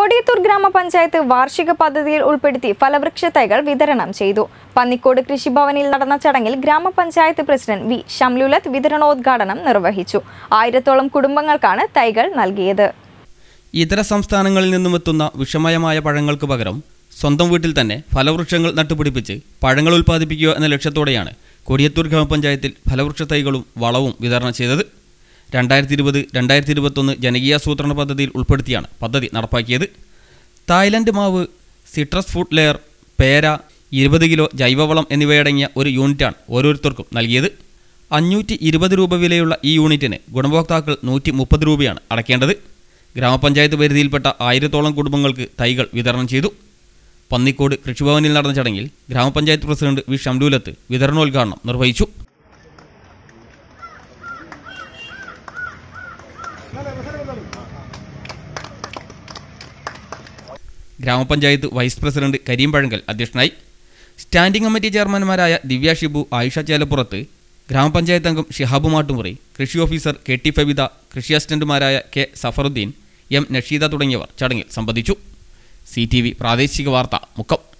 കൊടിയത്തൂർ ഗ്രാമപഞ്ചായത്ത് വാർഷിക പദ്ധതിയിൽ ഉൾപ്പെടുത്തി ഫലവൃക്ഷ തൈകൾ വിതരണം ചെയ്തു പന്നിക്കോട് കൃഷിഭവനിൽ നടന്ന ചടങ്ങിൽ ഗ്രാമപഞ്ചായത്ത് പ്രസിഡന്റ് വി ഷംലുലത്ത് വിതരണോദ്ഘാടനം നിർവഹിച്ചു ആയിരത്തോളം കുടുംബങ്ങൾക്കാണ് തൈകൾ നൽകിയത് ഇതര സംസ്ഥാനങ്ങളിൽ നിന്നും എത്തുന്ന വിഷമയമായ പഴങ്ങൾക്ക് പകരം സ്വന്തം വീട്ടിൽ തന്നെ ഫലവൃക്ഷങ്ങൾ നട്ടുപിടിപ്പിച്ച് പഴങ്ങൾ ഉൽപ്പാദിപ്പിക്കുക എന്ന ലക്ഷ്യത്തോടെയാണ് കൊടിയത്തൂർ ഗ്രാമപഞ്ചായത്തിൽ ഫലവൃക്ഷ തൈകളും വളവും വിതരണം ചെയ്തത് രണ്ടായിരത്തി ഇരുപത് രണ്ടായിരത്തി ഇരുപത്തൊന്ന് ജനകീയാസൂത്രണ പദ്ധതിയിൽ ഉൾപ്പെടുത്തിയാണ് പദ്ധതി നടപ്പാക്കിയത് തായ്ലൻഡ് മാവ് സിട്രസ് ഫുഡ് ലെയർ പേര ഇരുപത് കിലോ ജൈവവളം എന്നിവയടങ്ങിയ ഒരു യൂണിറ്റാണ് ഓരോരുത്തർക്കും നൽകിയത് അഞ്ഞൂറ്റി ഇരുപത് രൂപ വിലയുള്ള ഈ യൂണിറ്റിന് ഗുണഭോക്താക്കൾ നൂറ്റി മുപ്പത് രൂപയാണ് അടയ്ക്കേണ്ടത് ഗ്രാമപഞ്ചായത്ത് പരിധിയിൽപ്പെട്ട ആയിരത്തോളം കുടുംബങ്ങൾക്ക് തൈകൾ വിതരണം ചെയ്തു പന്നിക്കോട് കൃഷിഭവനിൽ നടന്ന ചടങ്ങിൽ ഗ്രാമപഞ്ചായത്ത് പ്രസിഡന്റ് വി ഷംലൂലത്ത് വിതരണോദ്ഘാടനം നിർവഹിച്ചു ഗ്രാമപഞ്ചായത്ത് വൈസ് പ്രസിഡന്റ് കരീം പഴങ്കൽ അധ്യക്ഷനായി സ്റ്റാൻഡിംഗ് കമ്മിറ്റി ചെയർമാൻമാരായ ദിവ്യ ഷിബു ആയിഷ ചേലപ്പുറത്ത് ഗ്രാമപഞ്ചായത്ത് അംഗം ഷിഹാബ് മാട്ടുമുറി കൃഷി ഓഫീസർ കെ ടി ഫബിത കൃഷി അസിസ്റ്റന്റുമാരായ കെ സഫറുദ്ദീൻ എം നഷീദ തുടങ്ങിയവർ ചടങ്ങിൽ സംബന്ധിച്ചു സി ടി വി പ്രാദേശിക വാർത്ത മുക്കം